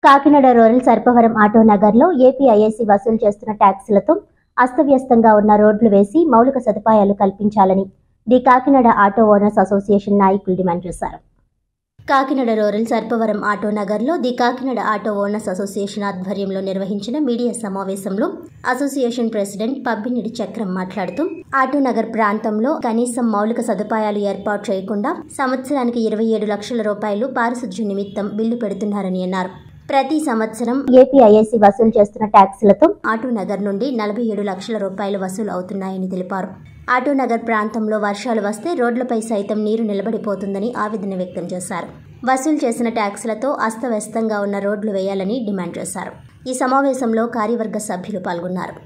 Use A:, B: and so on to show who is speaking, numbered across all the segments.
A: Kakinada rural Sarpavaram auto నగర్లో ఏపీఐఏసీ వసూలు చేస్తున్న ట్యాక్సులతో అస్తవ్యస్తంగా ఉన్న రోడ్లు వేసి మౌలిక సదుపాయాలు కల్పించాలని the Kakinada auto owners association నాయకులు డిమాండ్ చేశారు కాకినాడ రూరల్ సర్పవరం ఆటో నగర్లో the Kakinada auto owners association ఆధ్వర్యంలో నిర్వహించిన మీడియా సమావేశంలో అసోసియేషన్ ప్రెసిడెంట్ పబ్బినిడి చక్రం మాట్లాడుతూ ఆటో నగర్ ప్రాంతంలో కనీసం మౌలిక సదుపాయాలు ఏర్పాటు చేయకుండా సంవత్సరానికి ఇరవై ఏడు లక్షల రూపాయలు పారిశుధ్య నిమిత్తం బిల్లు పెడుతున్నారని అన్నారు ప్రతి సంవత్సరం ఏపీఐఏసీ వసూలు చేస్తున్న ట్యాక్సులతో ఆటో నగర్ నుండి నలభై ఏడు లక్షల రూపాయలు వసూలు అవుతున్నాయని తెలిపారు ఆటో నగర్ ప్రాంతంలో వర్షాలు వస్తే రోడ్లపై సైతం నీరు నిలబడిపోతుందని ఆవేదన వ్యక్తం చేశారు వసూలు చేసిన ట్యాక్సులతో అస్తవ్యస్తంగా ఉన్న రోడ్లు వేయాలని డిమాండ్ చేశారు ఈ సమావేశంలో కార్యవర్గ సభ్యులు పాల్గొన్నారు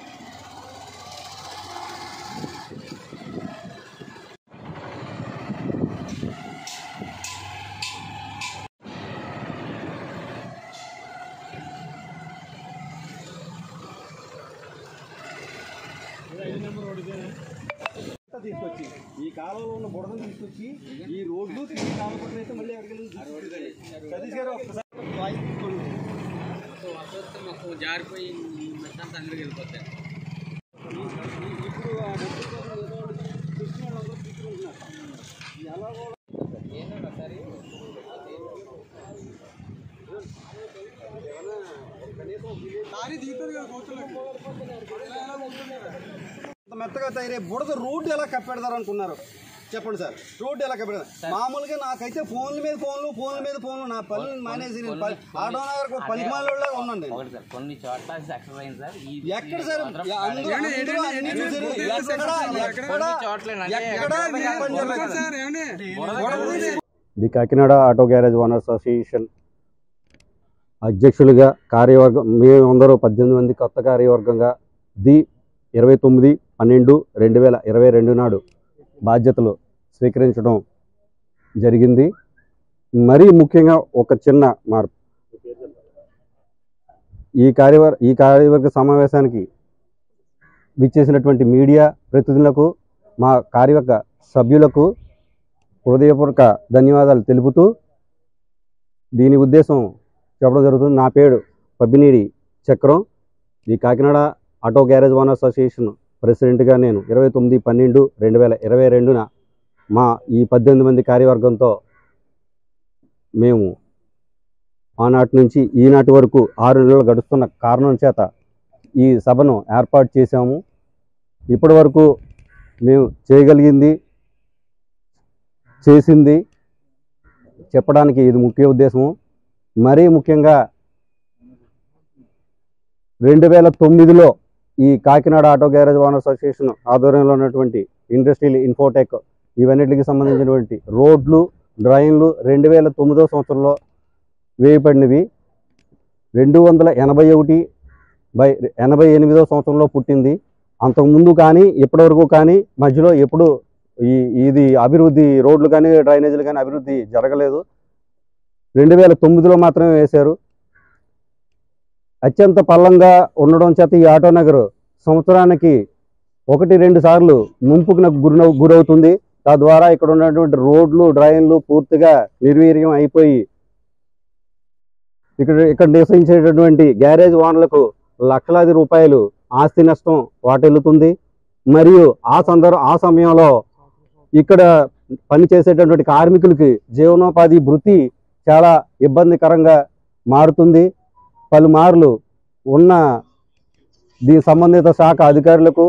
B: అంతా తీసుకొచ్చి ఈ కాలంలో ఉన్న బుడదను తీసుకొచ్చి ఈ రోడ్లు తిరిగి కాలపట్ల అయితే మళ్ళీ ఎక్కడికి సతీష్ గారు ఒక్కసారి వాయిస్ తీసుకోండి.
C: మొత్తం జారిపోయి మొత్తం అందరికి వెళ్ళిపోతాయి
B: ఈ- ఈ- ఇప్పుడు ఆ డబ్బుల కోసం ఏదో ఒకటి తెచ్చిన వాళ్ళందరూ తీసుకుంటున్నారు. ఎలా కూడా ఇంత మెత్తగా తయారై బుడద రోడ్డు ఎలా కప్పెడతారు అనుకున్నారు చెప్పండి సార్ రోడ్డు ఎలా కప్పెడతారు మామూలుగా నాకైతే ఫోన్ల మీద ఫోన్లు ఫోన్ల మీద ఫోన్లు నా పని మానేసి నేను ప- ఆటో నగర్ పని మాలోళ్ళగా ఉన్నాను నేను.
C: ఒకటి సార్ కొన్ని చోట్ల సక్సెస్ అయింది సార్ ఈ
B: ఎక్కడ సార్ అందరూ అందరూ అన్ని చూసారు. ఎక్కడ ఎక్కడ
C: కొన్ని చోట్ల
B: ఎక్కడ మీరు పని జరగలేదు.
D: The Kakinada auto garage owners association అధ్యక్షులుగా కార్యవర్గం మేమందరూ పద్దెనిమిది మంది కొత్త కార్యవర్గంగా ది ఇరవై తొమ్మిది పన్నెండు రెండు వేల ఇరవై రెండు నాడు బాధ్యతలు స్వీకరించడం జరిగింది మరీ ముఖ్యంగా ఒక చిన్న మార్పు ఈ కార్యవర్ ఈ కార్యవర్గ సమావేశానికి విచ్చేసినటువంటి మీడియా ప్రతినిధులకు మా కార్యవర్గ సభ్యులకు హృదయపూర్వక ధన్యవాదాలు తెలుపుతూ దీని ఉద్దేశం చెప్పడం జరుగుతుంది నా పేరు పబ్బినీడి చక్రం ఈ Kakinada auto garage owner association ప్రెసిడెంట్గా నేను ఇరవై తొమ్మిది పన్నెండు రెండు వేల ఇరవై రెండున మా ఈ పద్దెనిమిది మంది కార్యవర్గంతో మేము ఆనాటి నుంచి ఈనాటి వరకు ఆరు నెలలు గడుస్తున్న కారణం చేత ఈ సభను ఏర్పాటు చేశాము ఇప్పటి వరకు మేము చేయగలిగింది చేసింది చెప్పడానికి ఇది ముఖ్య ఉద్దేశము మరీ ముఖ్యంగా రెండు వేల తొమ్మిదిలో ఈ Kakinada auto garage owner association ఆధ్వర్యంలో ఉన్నటువంటి ఇండస్ట్రియల్ ఇన్ఫోటెక్ ఇవన్నిటికి సంబంధించినటువంటి రోడ్లు డ్రైన్లు రెండు వేల తొమ్మిదో సంవత్సరంలో వేయబడినవి రెండు వందల ఎనభై ఒకటి బై ఎనభై ఎనిమిదో సంవత్సరంలో పుట్టింది అంతకుముందు కానీ ఇప్పటివరకు కానీ మధ్యలో ఎప్పుడు ఈ ఇది అభివృద్ధి రోడ్లు కానీ డ్రైనేజీలు కానీ అభివృద్ధి జరగలేదు రెండు వేల తొమ్మిదిలో మాత్రమే వేశారు అత్యంత పల్లంగా ఉండడం చేత ఈ ఆటో నగర్ సంవత్సరానికి ఒకటి రెండు సార్లు ముంపుకు గురి గురవుతుంది తద్వారా ఇక్కడ ఉన్నటువంటి రోడ్లు డ్రైన్లు పూర్తిగా నిర్వీర్యం అయిపోయి ఇక్కడ ఇక్కడ నివసించేటటువంటి గ్యారేజ్ ఓనర్లకు లక్షలాది రూపాయలు ఆస్తి నష్టం వాటిల్లుతుంది మరియు ఆ సందర్భ ఆ సమయంలో ఇక్కడ పనిచేసేటటువంటి కార్మికులకి జీవనోపాధి వృత్తి చాలా ఇబ్బందికరంగా మారుతుంది పలుమార్లు ఉన్న దీని సంబంధిత శాఖ అధికారులకు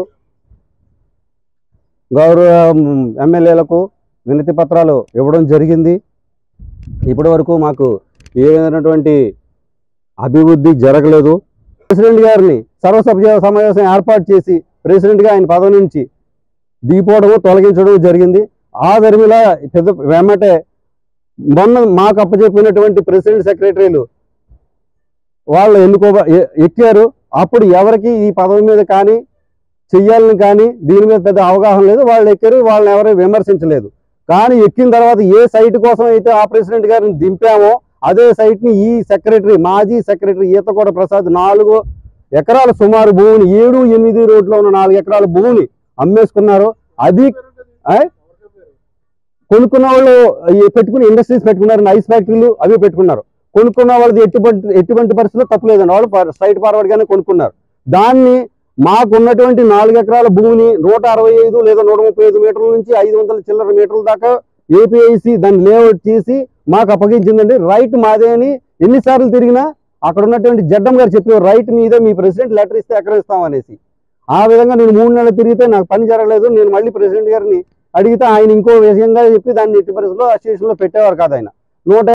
D: గౌరవ ఎమ్మెల్యేలకు వినతి పత్రాలు ఇవ్వడం జరిగింది ఇప్పటి వరకు మాకు ఏ విధమైనటువంటి అభివృద్ధి జరగలేదు ప్రెసిడెంట్ గారిని సర్వసభ్య సమావేశం ఏర్పాటు చేసి ప్రెసిడెంట్గా ఆయన పదవి నుంచి దిగిపోవడము తొలగించడం జరిగింది ఆ ధర్మిలా పెద్ద వెమ్మటే మొన్న మాకు అప్పచెప్పినటువంటి ప్రెసిడెంట్ సెక్రటరీలు వాళ్ళు ఎన్నుకో ఎ- ఎక్కారు అప్పుడు ఎవరికి ఈ పదవి మీద కానీ చెయ్యాలని కానీ దీని మీద పెద్ద అవగాహన లేదు వాళ్ళు ఎక్కారు వాళ్ళని ఎవరు విమర్శించలేదు కానీ ఎక్కిన తర్వాత ఏ సైట్ కోసం అయితే ఆ ప్రెసిడెంట్ గారిని దింపామో అదే సైట్ని ఈ సెక్రటరీ మాజీ సెక్రటరీ ఈతకోట ప్రసాద్ నాలుగు ఎకరాల సుమారు భూమిని ఏడు ఎనిమిది రోడ్లో ఉన్న నాలుగు ఎకరాల భూమిని అమ్మేసుకున్నారు అది ఆయ్? కొనుక్కున్న వాళ్ళు ఈ పెట్టుకుని ఇండస్ట్రీస్ పెట్టుకున్నారు ఐస్ ఫ్యాక్టరీలు అవి పెట్టుకున్నారు కొనుక్కున్న వాళ్ళది ఎటువంటి ఎటువంటి పరిస్థితుల్లో తప్పులేదండి వాళ్ళు స్ట్రైట్ ఫార్వర్డ్ గానే కొనుక్కున్నారు దాన్ని మాకున్నటువంటి నాలుగు ఎకరాల భూమిని నూట అరవై ఐదు లేదా నూట ముప్పై ఐదు మీటర్ల నుంచి ఐదు వందల చిల్లర మీటర్ల దాకా ఏపీఐసి దాన్ని లేఅవుట్ చేసి మాకు అప్పగించిందండి రైట్ మాదే అని ఎన్నిసార్లు తిరిగినా అక్కడ ఉన్నటువంటి జడ్డం గారు చెప్పారు రైట్ మీదే మీ ప్రెసిడెంట్ లెటర్ ఇస్తే ఎక్కడ ఇస్తాం అనేసి ఆ విధంగా నేను మూడు నెలలు తిరిగితే నాకు పని జరగలేదు నేను మళ్ళీ ప్రెసిడెంట్ గారిని అడిగితే ఆయన ఇంకో విషయంగా చెప్పి దాన్ని ఎట్టి పరిస్థితుల్లో అసోసియేషన్లో పెట్టేవారు కాదు ఆయన నూట